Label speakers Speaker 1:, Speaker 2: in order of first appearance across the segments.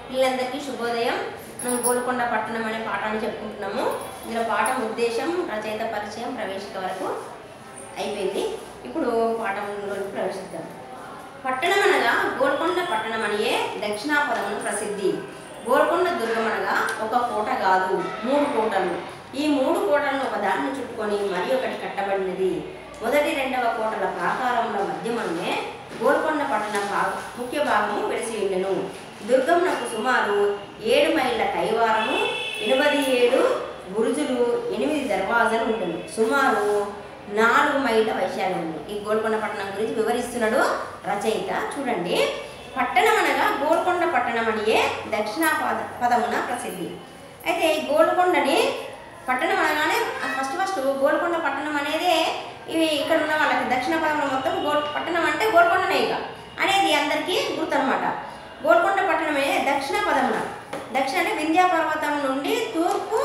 Speaker 1: పిల్లలందరికీ శుభోదయం మనం గోల్కొండ పట్టణం అనే పాఠాన్ని చెప్పుకుంటున్నాము ఇందులో పాఠం ఉద్దేశం రచయిత పరిచయం ప్రవేశిక వరకు అయిపోయింది ఇప్పుడు పాఠంలోకి ప్రవేశిద్దాం పట్టణం అనగా గోల్కొండ పట్టణం అనియే దక్షిణాపదమును ప్రసిద్ధి గోల్కొండ దుర్గం అనగా ఒక కోట కాదు మూడు కోటలు ఈ మూడు కోటలను ఒక దారిని చుట్టుకొని మరి ఒకటి కట్టబడినది మొదటి రెండవ కోటల ప్రాకారముల మధ్యమనే గోల్కొండ పట్టణ భాగ ముఖ్య భాగము వెలిసి ఉండెను దుర్గమునకు సుమారు ఏడు మైళ్ళ కైవారము ఎనభై ఏడు బురుజులు ఎనిమిది దర్వాజలు ఉండను సుమారు నాలుగు మైళ్ళ వైశాల్యం ఉంది ఈ గోల్కొండ పట్టణం గురించి వివరిస్తున్నాడు రచయిత చూడండి పట్టణం అనగా గోల్కొండ పట్టణం అనియే దక్షిణ పద పదమున ప్రసిద్ధి అయితే ఈ గోల్కొండని పట్టణం అనగానే ఫస్ట్ ఫస్ట్ గోల్కొండ పట్టణం అనేదే ఇవి ఇక్కడ ఉన్న వాళ్ళకి దక్షిణ పదంలో మొత్తం గోల్ పట్టణం అంటే గోల్కొండనే ఇక అనేది అందరికీ గుర్తనమాట గోల్కొండ పట్టణమే దక్షిణ పదమున దక్షిణ అంటే వింధ్యా పర్వతం నుండి తూర్పు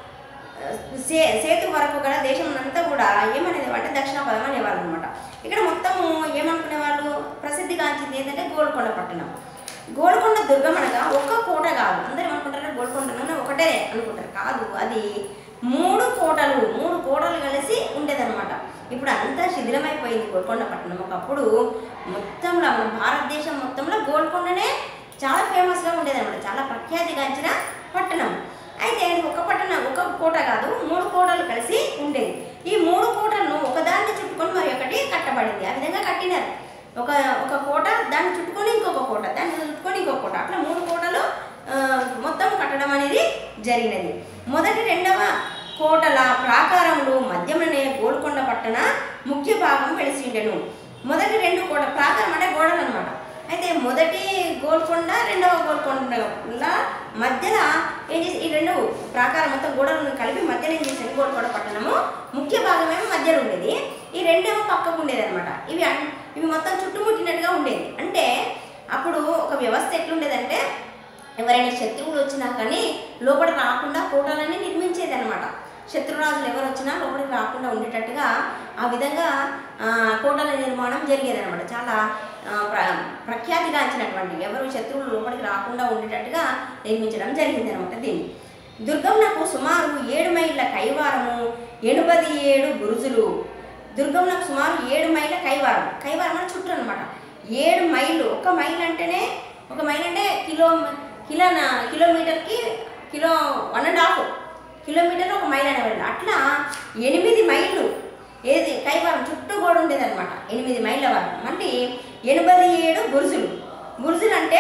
Speaker 1: సే సేతు వరకు గల దేశం అంతా కూడా ఏమనేది అంటే దక్షిణ పదం అనేవాళ్ళు అనమాట ఇక్కడ మొత్తము ఏమనుకునే వాళ్ళు ప్రసిద్ధిగాంచింది ఏంటంటే గోల్కొండ పట్టణం గోల్కొండ దుర్గం అనగా ఒక్క కోట కాదు అందరూ ఏమనుకుంటారు గోల్కొండ ఒకటే అనుకుంటారు కాదు అది మూడు కోటలు మూడు కోటలు కలిసి ఉండేదన్నమాట ఇప్పుడు అంతా శిథిలమైపోయింది గోల్కొండ పట్టణం ఒకప్పుడు మొత్తంలో మన భారతదేశం మొత్తంలో గోల్కొండనే చాలా ఫేమస్గా ఉండేదన్నమాట చాలా ప్రఖ్యాతిగాంచిన పట్టణం అయితే ఇది ఒక పట్టణం ఒక కోట కాదు మూడు కోటలు కలిసి ఉండేది ఈ మూడు కోటలను ఒకదాన్ని చుట్టుకొని మరి ఒకటి కట్టబడింది ఆ విధంగా కట్టినారు ఒక ఒక కోట దాన్ని చుట్టుకొని ఇంకొక కోట దాన్ని చుట్టుకొని ఇంకొక కోట అట్లా మూడు కోటలు ఆ, మొత్తం కట్టడం అనేది జరిగినది మొదటి రెండవ కోటల ప్రాకారములు మధ్యమనే గోల్కొండ పట్టణ ముఖ్య భాగం వెలిసిండెను మొదటి రెండు కోట ప్రాకారం అంటే గోడలు అనమాట అయితే మొదటి గోల్కొండ రెండవ గోల్కొండ మధ్యలో ఏం చేసి ఈ రెండు ప్రాకారం మొత్తం గోడలను కలిపి మధ్యలో ఏం చేసింది గోల్కొండ పట్టణము ముఖ్య భాగమేమో మధ్యలో ఉండేది ఈ రెండేమో పక్కకు ఉండేది అనమాట ఇవి అన్- ఇవి మొత్తం చుట్టుముట్టినట్టుగా ఉండేది అంటే అప్పుడు ఒక వ్యవస్థ ఎట్లుండేదంటే ఎవరైనా శత్రువులు వచ్చినా కానీ లోపల రాకుండా కోటలన్నీ నిర్మించేది అనమాట శత్రురాజులు ఎవరు వచ్చినా లోపలికి రాకుండా ఉండేటట్టుగా ఆ విధంగా ఆ, కోటల నిర్మాణం జరిగేది అనమాట చాలా ఆ, ప్ర ప్రఖ్యాతిగాంచినటువంటి ఎవరు శత్రువులు లోపలికి రాకుండా ఉండేటట్టుగా నిర్మించడం జరిగింది అనమాట దీన్ని దుర్గంనకు సుమారు ఏడు మైళ్ళ కైవారము ఎనభై ఏడు బురుజులు దుర్గంనకు సుమారు ఏడు మైళ్ళ కైవారం కైవారం అంటే చుట్టూ అనమాట ఏడు మైళ్ళు ఒక మైల్ అంటేనే ఒక మైల్ అంటే కిలో కిలో కిలోమీటర్కి kilo one and half kilometre ఒక మైల్ అనేవాళ్ళు అట్లా ఎనిమిది మైళ్ళు ఏది కైవారం చుట్టూ కూడా ఉండేదన్నమాట ఎనిమిది మైళ్ళ వరకు మళ్ళీ ఎనభై ఏడు బురుజులు బురుజులు అంటే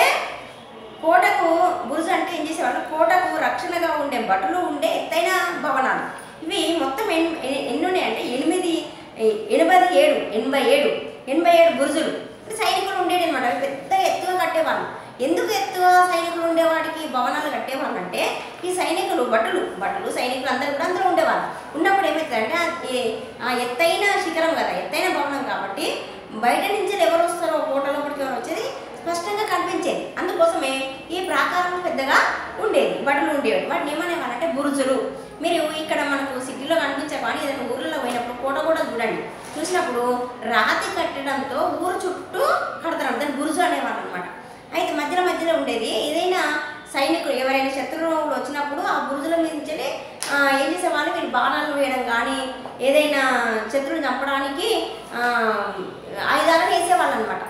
Speaker 1: కోటకు బురుజు అంటే ఏం చేసేవాళ్ళు కోటకు రక్షణగా ఉండే భటులు ఉండే ఎత్తైన భవనాలు ఇవి మొత్తం ఎన్ ఎన్- ఎన్ని ఉన్నాయంటే ఎనిమిది ఎ- ఎనభై ఏడు ఎనభై ఏడు ఎనభై ఏడు బురుజులు అంటే సైనికులు ఉండేది అనమాట అవి పెద్దగా ఎత్తుగా కట్టేవాళ్ళు ఎందుకు ఎత్తుగా సైనికులు ఉండేవాడికి భవనాలు కట్టేవాళ్ళు అంటే ఈ సైనికులు భటులు భటులు సైనికులు అందరూ కూడా అందరూ ఉండేవాళ్ళు ఉన్నప్పుడు ఏమవుతుందంటే ఆ ఏ- ఆ ఎత్తైన శిఖరం కదా ఎత్తైన భవనం కాబట్టి బయట నుంచి ఎవరు వస్తారో కోట లోపలికి ఎవరు వచ్చేది స్పష్టంగా కనిపించేది అందుకోసమే ఈ ప్రాకారం పెద్దగా ఉండేది బట్టలు ఉండేవి వాటిని ఏమనేవాళ్ళంటే బురుజులు మీరు ఇక్కడ మనకు సిటీలో కనిపించే కానీ ఏదైనా ఊర్లలో పోయినప్పుడు కోట కూడా చూడండి చూసినప్పుడు రాతి కట్టడంతో ఊరు చుట్టూ కడతారు దాన్ని బురుజు అనేవాళ్ళు అనమాట అయితే మధ్యలో మధ్యలో ఉండేది ఏదైనా సైనికులు ఎవరైనా శత్రువులు వచ్చినప్పుడు ఆ బురుజుల మీద నుంచి ఏం చేసేవాళ్ళు వీళ్ళు బాణాలు వేయడం కానీ ఏదైనా శత్రువుని చంపడానికి ఆ, ఆయుధాలను వేసేవాళ్ళు అనమాట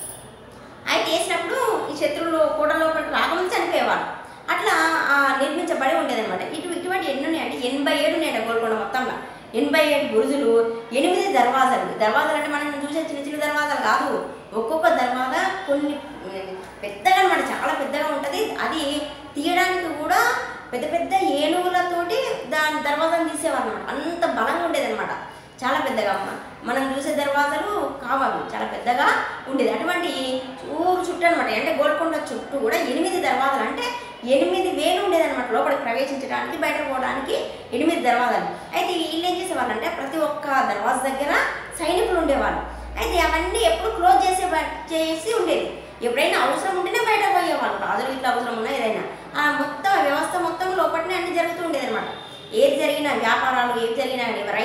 Speaker 1: అయితే వేసినప్పుడు ఈ శత్రువులు కూడ లోపలికి రాకముందు చనిపోయేవాళ్ళు అట్లా ఆ, నిర్మించబడి ఉండేదన్నమాట ఇటు ఇటువంటి ఎన్ని ఉన్నాయంటే ఎనభై ఏడు ఉన్నాయి గోల్కొండ మొత్తంలో ఎనభై ఏడు బురుజులు ఎనిమిది దర్వాజాలు దర్వాజాలు అంటే మనం చూసే చిన్న చిన్న దర్వాజాలు కాదు ఒక్కొక్క దర్వాజా కొన్ని ఉమ్, పెద్దగా అనమాట చాలా పెద్దగా ఉంటుంది అది తీయడానికి కూడా పెద్ద పెద్ద ఏనుగులతోటి దాని దర్వాజాను తీసేవాళ్ళు అనమాట అంత బలంగా ఉండేదన్నమాట చాలా పెద్దగా మ- మనం చూసే దర్వాజాలు కావాలి చాలా పెద్దగా ఉండేది అటువంటి ఊరు చుట్టూ అనమాట అంటే గోల్కొండ చుట్టూ కూడా ఎనిమిది దర్వాజాలు అంటే ఎనిమిది వేలు ఉండేదన్నమాట లోపలికి ప్రవేశించడానికి బయట పోవడానికి ఎనిమిది దర్వాజాలు అయితే వీళ్ళు ఏం చేసేవాళ్ళు అంటే ప్రతి ఒక్క దర్వాజ దగ్గర సైనికులు ఉండేవాళ్ళు అయితే అవన్నీ ఎప్పుడు క్లోజ్ చేసే చేసి ఉండేది ఎప్పుడైనా అవసరం ఉంటేనే బయట పోయేవాళ్ళు రాజులు ఇట్లా అవసరం ఉన్నా ఏదైనా ఆ మొత్తం ఆ వ్యవస్థ మొత్తం లోపలనే అన్ని జరుగుతూ ఉండేది అనమాట ఏది జరిగినా వ్యాపారాలు ఏది జరిగినా కానీ ఎవరైనా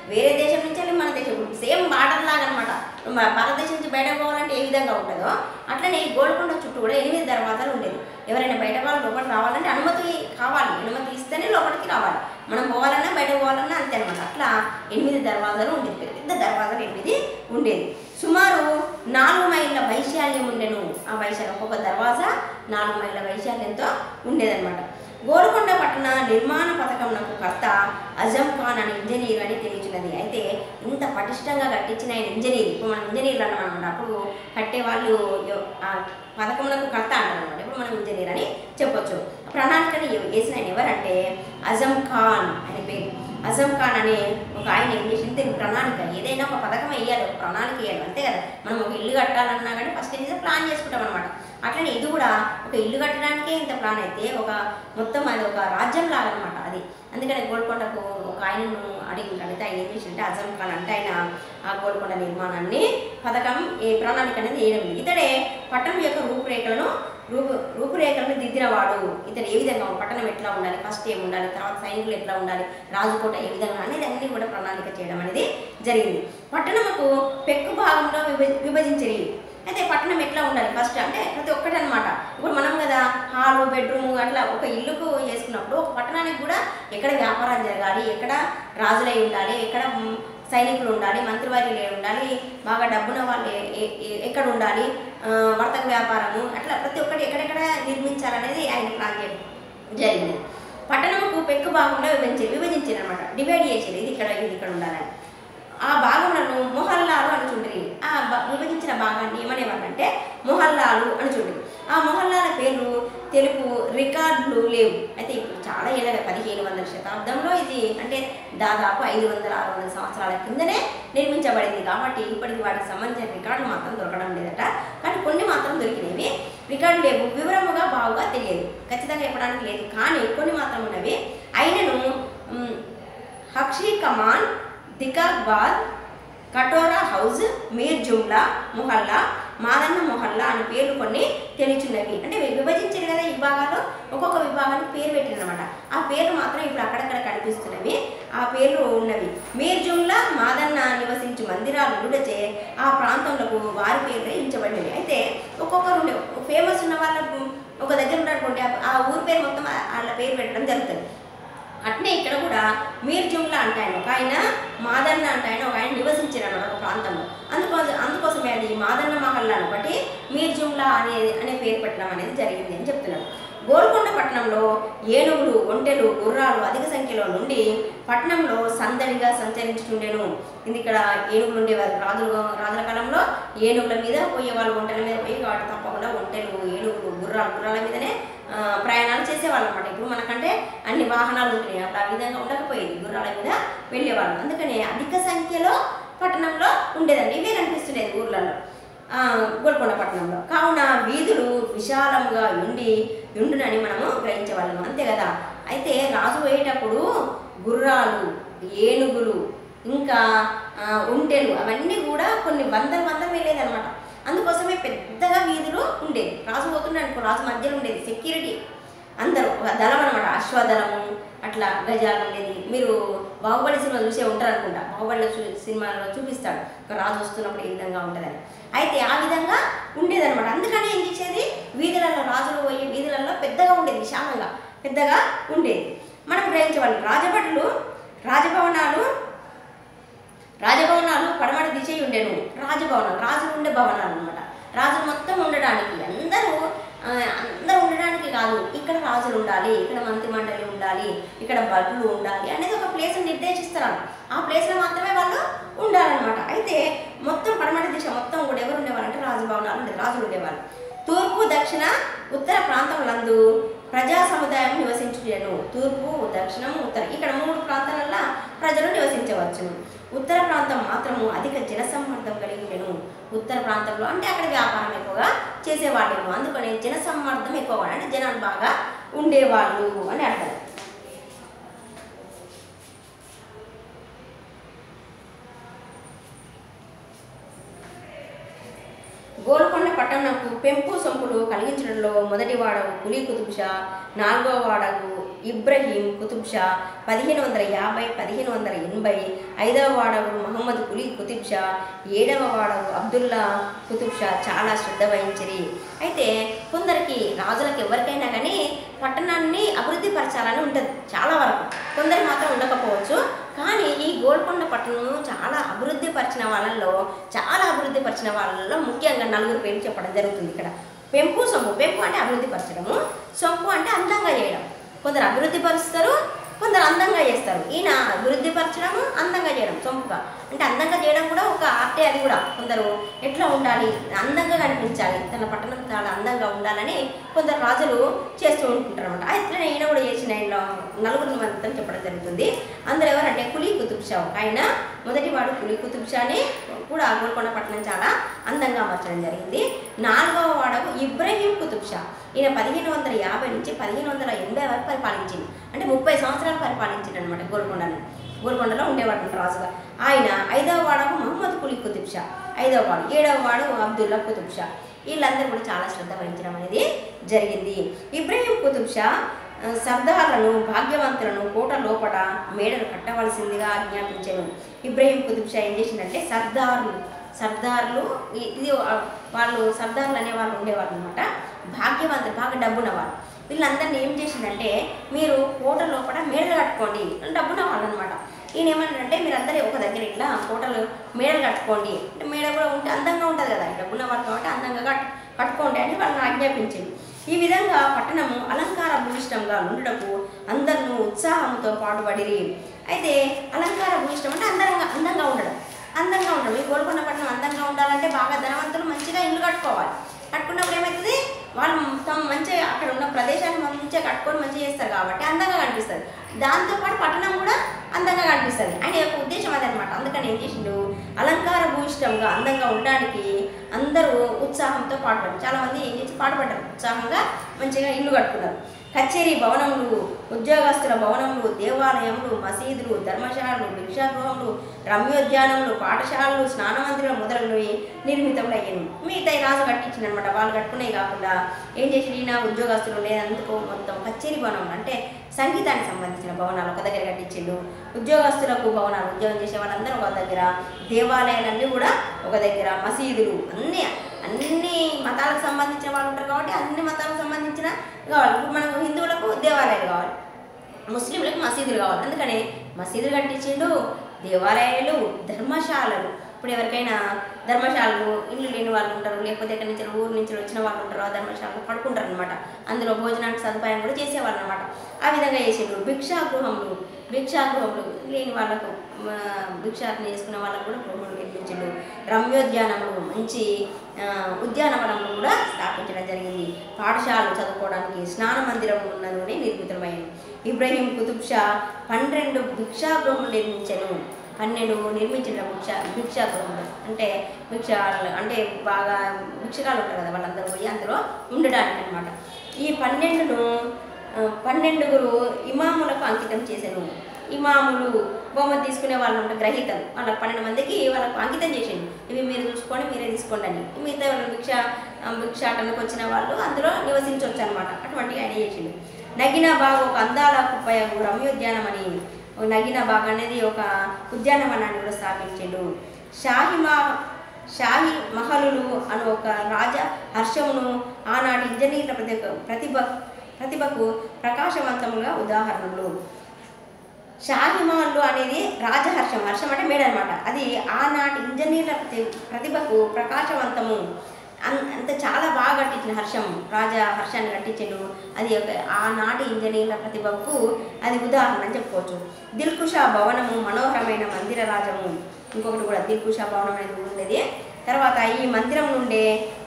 Speaker 1: వేరే దేశం నుంచి వెళ్ళి మన దేశం సేమ్ బార్డర్ లాగా అనమాట భారతదేశం నుంచి బయటకు పోవాలంటే ఏ విధంగా ఉంటుందో అట్లనే ఈ గోల్కొండ చుట్టూ కూడా ఎనిమిది దర్వాజాలు ఉండేది ఎవరైనా బయట వాళ్ళు లోపల రావాలంటే అనుమతి కావాలి అనుమతి ఇస్తేనే లోపలికి రావాలి మనం పోవాలన్నా బయట పోవాలన్నా అంతే అనమాట అట్లా ఎనిమిది దర్వాజాలు ఉండేది పెద్ద పెద్ద దర్వాజాలు ఎనిమిది ఉండేది సుమారు నాలుగు మైళ్ళ వైశాల్యం ఉండెను ఆ వైశాల్యం ఒక్కొక్క దర్వాజా నాలుగు మైళ్ళ వైశాల్యంతో ఉండేదన్నమాట గోల్కొండ పట్టణ నిర్మాణ పథకంకు కర్త అజం ఖాన్ అనే ఇంజనీర్ అని తెలియచున్నది అయితే ఇంత పటిష్టంగా కట్టించిన ఆయన ఇంజనీర్ ఇప్పుడు మనం ఇంజనీర్లు అన్నాం అనమాట అప్పుడు కట్టే వాళ్ళు ఎవ- ఆ పథకములకు కర్త అంటారు అనమాట ఇప్పుడు మనం ఇంజనీర్ అని చెప్పొచ్చు ప్రణాళికని ఎవ- వేసిన ఆయన ఎవరంటే అజం ఖాన్ అనే పేరు అజం ఖాన్ అనే ఒక ఆయన ఏం చేసింది దీని ప్రణాళిక ఏదైనా ఒక పథకం వేయాలి ఒక ప్రణాళిక వేయాలి అంతే కదా మనం ఒక ఇల్లు కట్టాలన్నా కానీ ఫస్ట్ ఏం చేస్తే ప్లాన్ చేసుకుంటాం అనమాట అట్లనే ఇది కూడా ఒక ఇల్లు కట్టడానికే ఇంత ప్లాన్ అయితే ఒక మొత్తం అది ఒక రాజ్యం లాగా అనమాట అది అందుకని గోల్కొండకు ఒక ఆయనను అడిగి అడిగితే ఆయన ఏం చేసిందంటే అజం ఖాన్ అంటే ఆయన ఆ గోల్కొండ నిర్మాణాన్ని పథకం ఏ ప్రణాళిక అనేది వేయడం లేదు. ఇతడే పట్టణం యొక్క రూపురేఖలను రూపు రూపురేఖలను దిద్దినవాడు ఇతడు ఏ విధంగా పట్టణం ఎట్లా ఉండాలి ఫస్ట్ ఏం ఉండాలి తర్వాత సైనికులు ఎట్లా ఉండాలి రాజుకోట ఏ విధంగా అనేది అన్ని కూడా ప్రణాళిక చేయడం అనేది జరిగింది పట్టణముకు పెక్కు భాగంలో విభ విభజించరి అయితే పట్టణం ఎట్లా ఉండాలి ఫస్ట్ అంటే ప్రతి ఒక్కటి అనమాట ఇప్పుడు మనం కదా హాలు బెడ్రూమ్ అట్లా ఒక ఇల్లుకు చేసుకున్నప్పుడు ఒక పట్టణానికి కూడా ఎక్కడ వ్యాపారం జరగాలి ఎక్కడ రాజులై ఉండాలి ఎక్కడ మ్, సైనికులు ఉండాలి మంత్రివర్యులు ఉండాలి బాగా డబ్బున వాళ్ళు ఏ- ఏ- ఏ- ఎక్కడ ఉండాలి ఆ, వర్తక వ్యాపారము అట్లా ప్రతి ఒక్కటి ఎక్కడెక్కడ నిర్మించాలనేది ఆయన ప్లాన్ చేయడం జరిగింది పట్టణంకు పెక్కు భాగంలో విభజించారు విభజించారు అనమాట డివైడ్ చేసారు ఇది ఇక్కడ ఇది ఇక్కడ ఉండాలని ఆ భాగములను మొహల్లాలు అనుచుండ్రి ఆ బ- విభజించిన భాగాన్ని ఏమనేవాళ్ళంటే మొహల్లాలు అనుచుండ్రి ఆ మొహల్లాల పేర్లు తెలుగు రికార్డులు లేవు అయితే ఇప్పుడు చాలా ఏళ్ళ పదిహేను వందల శతాబ్దంలో ఇది అంటే దాదాపు ఐదు వందల ఆరు వందల సంవత్సరాల కిందనే నిర్మించబడింది కాబట్టి ఇప్పటికి వాటికి సంబంధించిన రికార్డులు మాత్రం దొరకడం లేదట కానీ కొన్ని మాత్రం దొరికినవి రికార్డు లేవు వివరముగా బాగుగా తెలియదు ఖచ్చితంగా చెప్పడానికి లేదు కానీ కొన్ని మాత్రం ఉన్నవి అయినను మ్, హక్షీ కమాన్ దికాబాద్ కటోరా హౌస్ మీర్ జుమ్లా మొహల్లా మాదన్న మొహల్లా అనే పేర్లు కొన్ని తెలియచున్నవి అంటే వి- విభజించారు కదా ఈ విభాగాల్లో ఒక్కొక్క విభాగానికి పేరు పెట్టినమాట ఆ పేర్లు మాత్రం ఇప్పుడు అక్కడక్కడ కనిపిస్తున్నవి ఆ పేర్లు ఉన్నవి మీర్ జుమ్లా మాదన్న నివసించు మందిరాలు ఉండుటచే ఆ ప్రాంతంలో వారి పేర్లు ఇచ్చబడినవి అయితే ఒక్కొక్కరు ఉండే ఫేమస్ ఉన్న వాళ్ళకు ఒక దగ్గర ఉన్నటువంటి ఆ- ఆ ఊరి పేరు మొత్తం ఆ- వాళ్ళ పేరు పెట్టడం జరుగుతుంది అట్నే ఇక్కడ కూడా మీర్ జుమ్లా అంటే ఆయన ఒక ఆయన మాదన్న అంటే ఆయన ఒక ఆయన నివసించారు అన్నమాట ఒక ప్రాంతంలో అందుకోసం అందుకోసమే అది మాదన్న మహల్లాను బట్టి మీర్ జుమ్లా అనే అనే పేరు పెట్టడం అనేది జరిగింది అని చెప్తున్నారు గోల్కొండ పట్టణంలో ఏనుగులు ఒంటెలు గుర్రాలు అధిక సంఖ్యలో నుండి పట్టణంలో సందడిగా సంచరించుతుండేను ఇది ఇక్కడ ఏనుగులు ఉండేవారు రాజులు రాజుల కాలంలో ఏనుగుల మీద పోయేవాళ్ళు ఒంటెల మీద పోయి కాబట్టి తప్పకుండా ఒంటెలు ఏనుగులు గుర్రాలు గుర్రాల మీదనే ఆ, ప్రయాణాలు చేసేవాళ్ళు అనమాట ఇప్పుడు మనకంటే అన్ని వాహనాలు ఉంటున్నాయి అప్పుడు ఆ విధంగా ఉండకపోయేది గుర్రాల మీద వెళ్ళేవాళ్ళు అందుకనే అధిక సంఖ్యలో పట్టణంలో ఉండేదండి ఇవే కనిపిస్తుండేది ఊర్లలో ఆ, గోల్కొండ పట్టణంలో కావున వీధులు విశాలముగా ఉండి ఉండునని మనము గ్రహించగలము అంతే కదా అయితే రాజు పోయేటప్పుడు గుర్రాలు ఏనుగులు ఇంకా ఆ, ఒంటెలు అవన్నీ కూడా కొన్ని వందల వందలు వెళ్ళేదన్నమాట అందుకోసమే పెద్దగా వీధులు ఉండేది రాజు పోతున్నాడు అనుకో రాజు మధ్యలో ఉండేది సెక్యూరిటీ అందరూ ఒక దళం అనమాట అశ్వదళము అట్లా గజాలు ఉండేది మీరు బాహుబలి సినిమా చూసే ఉంటారు అనుకుంటా బాహుబలి చూ- సినిమాలో చూపిస్తాడు ఒక రాజు వస్తున్నప్పుడు ఏ విధంగా ఉంటుందని అయితే ఆ విధంగా ఉండేదన్నమాట అందుకని ఏం చేసేది వీధులలో రాజులు పోయే వీధులలో పెద్దగా ఉండేది విశాలంగా పెద్దగా ఉండేది మనం గ్రహించేవాళ్ళు రాజభటులు రాజభవనాలు రాజభవనాలు పడమటి దిశ ఉండేను రాజభవనాలు రాజులు ఉండే భవనాలు అనమాట రాజులు మొత్తం ఉండడానికి అందరూ ఆ, అందరూ ఉండడానికి కాదు ఇక్కడ రాజులు ఉండాలి ఇక్కడ మంత్రి మండలి ఉండాలి ఇక్కడ బడులు ఉండాలి అనేది ఒక ప్లేస్ నిర్దేశిస్తారు ఆ ప్లేస్లో మాత్రమే వాళ్ళు ఉండాలన్నమాట అయితే మొత్తం పడమటి దిశ మొత్తం కూడా ఎవరు ఉండేవాళ్ళు అంటే రాజభవనాలు ఉండేది రాజులు ఉండేవాళ్ళు తూర్పు దక్షిణ ఉత్తర ప్రాంతములందు ప్రజా సముదాయం నివసించును తూర్పు దక్షిణము ఉత్తర ఇక్కడ మూడు ప్రాంతాలలో ప్రజలు నివసించవచ్చు ఉత్తర ప్రాంతం మాత్రము అధిక జనసమ్మర్దం కలిగి ఉండెను ఉత్తర ప్రాంతంలో అంటే అక్కడ వ్యాపారం ఎక్కువగా చేసేవాళ్ళేమో అందుకని జనసమ్మర్దం ఎక్కువగా అంటే జనాలు బాగా ఉండేవాళ్ళు అని అర్థం గోల్కొండ పట్టణంకు పెంపు సొంపులు కలిగించడంలో మొదటి వాడవు కులీ కుతుబ్ షా నాలుగవ వాడవు ఇబ్రహీం కుతుబ్ షా పదిహేను వందల యాభై పదిహేను వందల ఎనభై ఐదవ వాడవు మహమ్మద్ కులీ కుతుబ్ షా ఏడవ వాడవు అబ్దుల్లా కుతుబ్ షా చాలా శ్రద్ధ వహించిరి అయితే కొందరికి రాజులకు ఎవరికైనా కానీ పట్టణాన్ని అభివృద్ధి పరచాలని ఉంటుంది చాలా వరకు కొందరికి మాత్రం ఉండకపోవచ్చు కానీ ఈ గోల్కొండ పట్టణం చాలా అభివృద్ధి పరిచిన వాళ్ళల్లో చాలా అభివృద్ధి పరిచిన వాళ్ళల్లో ముఖ్యంగా నలుగురు పేర్లు చెప్పడం జరుగుతుంది ఇక్కడ పెంపు సొంపు పెంపు అంటే అభివృద్ధి పరచడము సొంపు అంటే అందంగా చేయడం కొందరు అభివృద్ధి పరుస్తారు కొందరు అందంగా చేస్తారు ఈయన అభివృద్ధి పరచడము అందంగా చేయడం సొంపుగా అంటే అందంగా చేయడం కూడా ఒక ఆర్టే అది కూడా కొందరు ఎట్లా ఉండాలి అందంగా కనిపించాలి తన పట్టణం చాలా అందంగా ఉండాలని కొందరు రాజులు చేస్తూ ఉంటుంటారు అనమాట అయితే ఈయన కూడా చేసిన ఆయన నలుగురిని మంత్రం చెప్పడం జరుగుతుంది అందరు ఎవరంటే కులీ కుతుబ్ షా ఆయన మొదటి వాడు కులీ కుతుబ్ షాని కూడా గోల్కొండ పట్టణం చాలా అందంగా మార్చడం జరిగింది నాలుగవ వాడకు ఇబ్రహీం కుతుబ్ షా ఈయన పదిహేను వందల యాభై నుంచి పదిహేను వందల ఎనభై వరకు పరిపాలించింది అంటే ముప్పై సంవత్సరాలు పరిపాలించింది అనమాట గోల్కొండను గోల్కొండలో ఉండేవాడు రాజుగా ఆయన ఐదవ వాడకు మహమ్మద్ కులీ కుతుబ్ షా ఐదవ వాడు ఏడవ వాడు అబ్దుల్లా కుతుబ్ షా వీళ్ళందరూ కూడా చాలా శ్రద్ధ వహించడం అనేది జరిగింది ఇబ్రహీం కుతుబ్ షా ఆ, సర్దార్లను భాగ్యవంతులను కోట లోపల మేడలు కట్టవలసిందిగా ఆజ్ఞాపించాను ఇబ్రహీం కుతుబ్ షా ఏం చేసిందంటే సర్దార్లు సర్దార్లు ఇ- ఇది ఆ, వాళ్ళు సర్దార్లు అనే వాళ్ళు ఉండేవాళ్ళు అనమాట భాగ్యవంతులు బాగా డబ్బున్న వాళ్ళు వీళ్ళందరినీ ఏం చేసిందంటే మీరు కోట లోపల మేడలు కట్టుకోండి డబ్బున్న వాళ్ళు అనమాట ఈయన ఏమన్నాడంటే మీరు అందరూ ఒక దగ్గర ఇట్లా కోటలు మేడలు కట్టుకోండి అంటే మేడ కూడా ఉంటే అందంగా ఉంటుంది కదా డబ్బున్న వాళ్ళు కాబట్టి అందంగా కట్ కట్టుకోండి అని వాళ్ళని ఆజ్ఞాపించింది ఈ విధంగా పట్టణము అలంకార భూయిష్టంగా ఉండటకు అందరినూ ఉత్సాహంతో పాటుపడిరి అయితే అలంకార భూయిష్టం అంటే అందంగా అందంగా ఉండడం అందంగా ఉండడం ఈ గోల్కొండ పట్టణం అందంగా ఉండాలంటే బాగా ధనవంతులు మంచిగా ఇల్లు కట్టుకోవాలి కట్టుకున్నప్పుడు ఏమవుతుంది వాళ్ళు తమ మంచిగా అక్కడ ఉన్న ప్రదేశాన్ని మంచిగా కట్టుకొని మంచిగా చేస్తారు కాబట్టి అందంగా కనిపిస్తుంది దాంతోపాటు పట్టణం కూడా అందంగా కనిపిస్తుంది ఆయన యొక్క ఉద్దేశం అదనమాట అందుకని ఏం చేసిండు అలంకార భూయిష్టంగా అందంగా ఉండడానికి అందరూ ఉత్సాహంతో పాటుపడ్డారు చాలా మంది ఏం చేసి పాటుపడ్డారు ఉత్సాహంగా మంచిగా ఇల్లు కట్టుకున్నారు కచేరీ భవనములు ఉద్యోగస్తుల భవనములు దేవాలయములు మసీదులు ధర్మశాలలు భిక్షాగృహములు రమ్యోద్యానములు పాఠశాలలు స్నాన మందిరం మొదలగునవి నిర్మితములు అయ్యాను మిగతా ఈ రాజు కట్టించింది అనమాట వాళ్ళు కట్టుకునేవి కాకుండా ఏం చేసి ఈయన ఉద్యోగస్తులు లేదందుకు మొత్తం కచేరీ భవనం అంటే సంగీతానికి సంబంధించిన భవనాలు ఒక దగ్గర కట్టించిండు ఉద్యోగస్తులకు భవనాలు ఉద్యోగం చేసే వాళ్ళందరూ ఒక దగ్గర దేవాలయాలన్నీ కూడా ఒక దగ్గర మసీదులు అన్నీ అన్ని మతాలకు సంబంధించిన వాళ్ళు ఉంటారు కాబట్టి అన్ని మతాలకు సంబంధించిన కావాలి ఇప్పుడు మనకు హిందువులకు దేవాలయాలు కావాలి ముస్లింలకు మసీదులు కావాలి అందుకనే మసీదులు కట్టించిండు దేవాలయాలు ధర్మశాలలు ఇప్పుడు ఎవరికైనా ధర్మశాలలు ఇల్లు లేని వాళ్ళు ఉంటారు లేకపోతే ఎక్కడి నుంచి ఊరు నుంచి వచ్చిన వాళ్ళు ఉంటారు ఆ ధర్మశాలలో పడుకుంటారు అనమాట అందులో భోజనానికి సదుపాయం కూడా చేసేవాళ్ళు అనమాట ఆ విధంగా చేసిండు భిక్షాగృహములు భిక్షాగృహములు లేని వాళ్ళకు ఆ, భిక్షాటన చేసుకునే వాళ్ళకు కూడా గృహములు నిర్మించిండు రమ్యోద్యానములు మంచి ఆ, ఉద్యానవనములు కూడా స్థాపించడం జరిగింది పాఠశాలలు చదువుకోవడానికి స్నాన మందిరం ఉన్నదని నిర్మితమైంది ఇబ్రహీం కుతుబ్ షా పన్నెండు భిక్షాగృహములు నిర్మించను పన్నెండు నిర్మించిన భిక్ష భిక్షాగృహములు అంటే భిక్ష అంటే బాగా భిక్షకాలు ఉంటారు కదా వాళ్ళందరూ పోయి అందులో ఉండడానికి అనమాట ఈ పన్నెండును ఆ, పన్నెండుగురు ఇమాములకు అంకితం చేశాను ఇమాములు బహుమతి తీసుకునే వాళ్ళు ఉంటారు గ్రహీతలు వాళ్ళకి పన్నెండు మందికి వాళ్ళకు అంకితం చేసిండు ఇవి మీరు చూసుకొని మీరే తీసుకోండి అని మిగతా వాళ్ళు భిక్ష ఆ, భిక్షాటనకు వచ్చిన వాళ్ళు అందులో నివసించవచ్చు అనమాట అటువంటి ఆయన చేసిండు నగిన బాగా ఒక అందాల కుప్పయ రమ్యోద్యానం అని ఓ నగిన బాగ్ అనేది ఒక ఉద్యానవనాన్ని కూడా స్థాపించిండు షాహిమా షాహి మహలులు అను ఒక రాజ హర్షమును ఆనాటి ఇంజనీర్ల ప్రతి ప్రతిభ ప్రతిభకు ప్రకాశవంతముగా ఉదాహరణలు షాహిమహల్లు అనేది రాజహర్షం హర్షం అంటే మేడ అనమాట అది ఆనాటి ఇంజనీర్ల ప్రతి ప్రతిభకు ప్రకాశవంతము అన్- అంత చాలా బాగా కట్టించిన హర్షం రాజా హర్షాన్ని కట్టించిండు అది ఒక ఆనాటి ఇంజనీర్ల ప్రతిభకు అది ఉదాహరణ అని చెప్పుకోవచ్చు దిల్కుషా భవనము మనోహరమైన మందిర రాజము ఇంకొకటి కూడా దిల్కుషా భవనం అనేది కూడా ఉండేది తర్వాత ఈ మందిరం నుండే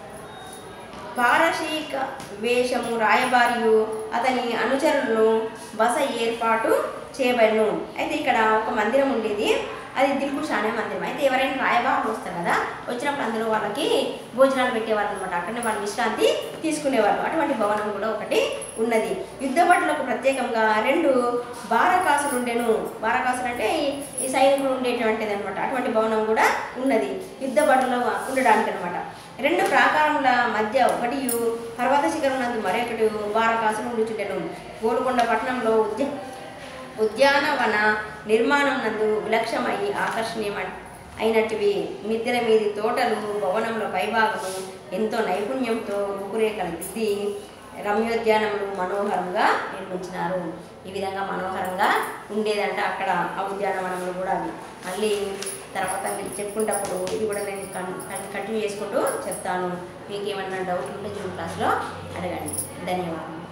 Speaker 1: పారశీక వేషము రాయబారియు అతని అనుచరులను బస ఏర్పాటు చేయబడను అయితే ఇక్కడ ఒక మందిరం ఉండేది అది దిల్కుష అనే మందిరం అయితే ఎవరైనా రాయబారులు వస్తారు కదా వచ్చినప్పుడు అందులో వాళ్ళకి భోజనాలు పెట్టేవాళ్ళు అనమాట అక్కడనే వాళ్ళు విశ్రాంతి తీసుకునేవాళ్ళు అటువంటి భవనం కూడా ఒకటి ఉన్నది యుద్ధ భటులకు ప్రత్యేకంగా రెండు బారకాసులు ఉండేను బారకాసులు అంటే ఈ- ఈ సైనికులు ఉండేటువంటిది అనమాట అటువంటి భవనం కూడా ఉన్నది యుద్ధ భటులు ఉండడానికి అనమాట రెండు ప్రాకారముల మధ్య ఒకటి పర్వత శిఖరం నందు మరొకటి బారకాసులు ఉండుచుండెను గోల్కొండ పట్టణంలో ఉద్య ఉద్యానవన నిర్మాణం నందు విలక్షమై ఆకర్షణీయమ అయినటివి మిద్దెల మీది తోటలు భవనంలో పైభాగము ఎంతో నైపుణ్యంతో రూపురేఖలు దిద్ది రమ్యోద్యానములు మనోహరంగా నిర్మించినారు ఈ విధంగా మనోహరంగా ఉండేదంట అక్కడ ఆ ఉద్యానవనములు కూడా అవి మళ్ళీ తర్వాత మీరు చెప్పుకుంటప్పుడు ఇది కూడా నేను కన్- కన్- కంటిన్యూ చేసుకుంటూ చెప్తాను మీకు ఏమన్నా డౌట్ ఉంటే జూమ్ క్లాస్లో అడగండి ధన్యవాదాలు